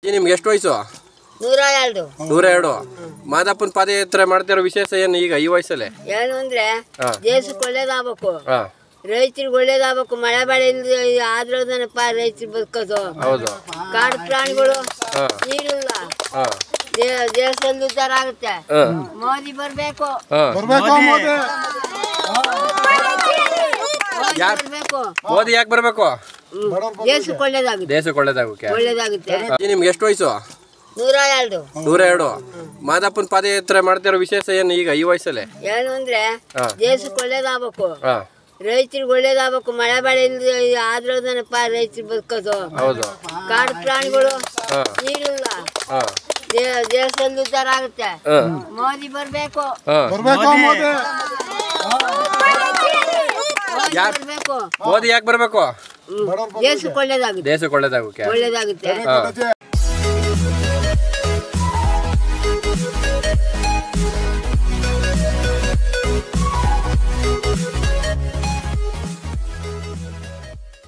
ಈ ನಿಮ್ಗೆ ಎಷ್ಟು ವಯಸ್ಸು ನೂರ ಎರಡು ನೂರ ಎರಡು ಮಾದಪ್ಪನ ಪಾದಯಾತ್ರೆ ಮಾಡ್ತಿರೋ ವಿಶೇಷ ಏನು ಈಗ ಈ ವಯಸ್ಸಲ್ಲಿ ಏನು ಅಂದ್ರೆ ಹಾ. ದೇಶಕ್ಕೆ ಒಳ್ಳೇದಾಗಬೇಕು ಹಾ ರೈತರಿಗೆ ಒಳ್ಳೇದಾಗಬೇಕು ಮಳೆ ಬೆಳೆ ಇಲ್ಲದೆ ಆದ್ರದನಪ್ಪ ರೈತರು ಬದುಕೋದು ಹೌದು ಕಾಡು ಪ್ರಾಣಿಗಳು ಹಾ. ನೀರಿಲ್ಲ ಹಾ ದೇ- ದೇಶದಲ್ಲಿ ಉದ್ಧಾರ ಆಗುತ್ತೆ ಹಾ ಮೋದಿ ಬರ್ಬೇಕು ಹಾ ಮೋದಿ ಯಾರ್- ಬರ್ಬೇಕು ಮೋದಿ ಯಾಕೆ ಬರ್ಬೇಕು ಹ್ಮ್. ದೇಶಕ್ಕೆ ಒಳ್ಳೇದಾಗುತ್ತೆ ದೇಶಕ್ಕೆ ಒಳ್ಳೇದಾಗಕ್ಕೆ ಒಳ್ಳೇದಾಗುತ್ತೆ ಈ ನಿಮ್ಗೆ ಎಷ್ಟು ವಯಸ್ಸು ನೂರ ಎರಡು ನೂರ ಎರಡು ಮಾದಪ್ಪನ ಪಾದಯಾತ್ರೆ ಮಾಡ್ತಿರೋ ವಿಶೇಷ ಏನು ಈಗ ಈ ವಯಸ್ಸಲ್ಲಿ ಏನು ಅಂದ್ರೆ ಹಾ. ದೇಶಕ್ಕೆ ಒಳ್ಳೇದಾಗಬೇಕು ಹಾ ರೈತರಿಗೆ ಒಳ್ಳೇದಾಗಬೇಕು ಮಳೆ ಬೆಳೆ ಇಲ್ಲದೆ ಆದ್ರದನಪ್ಪ ರೈತರು ಬದುಕೋದು ಹೌದು ಕಾಡು ಪ್ರಾಣಿಗಳು ಹಾ ನೀರಿಲ್ಲ ಹಾ ದೇ- ದೇಶದಲ್ಲಿ ಉದ್ಧಾರ ಆಗುತ್ತೆ ಹಾ ಮೋದಿ ಬರ್ಬೇಕು ಹಾ ಮೋದಿ ಯಾರ್- ಬರ್ಬೇಕು ಮೋದಿ ಯಾಕೆ ಬರ್ಬೇಕು ಹ್ಮ್. ದೇಶಕ್ಕೆ ಒಳ್ಳೇದಾಗುತ್ತೆ ದೇಶಕ್ಕೆ ಒಳ್ಳೇದಾಗಕ್ಕೆ ಒಳ್ಳೇದಾಗುತ್ತೆ ಹಾ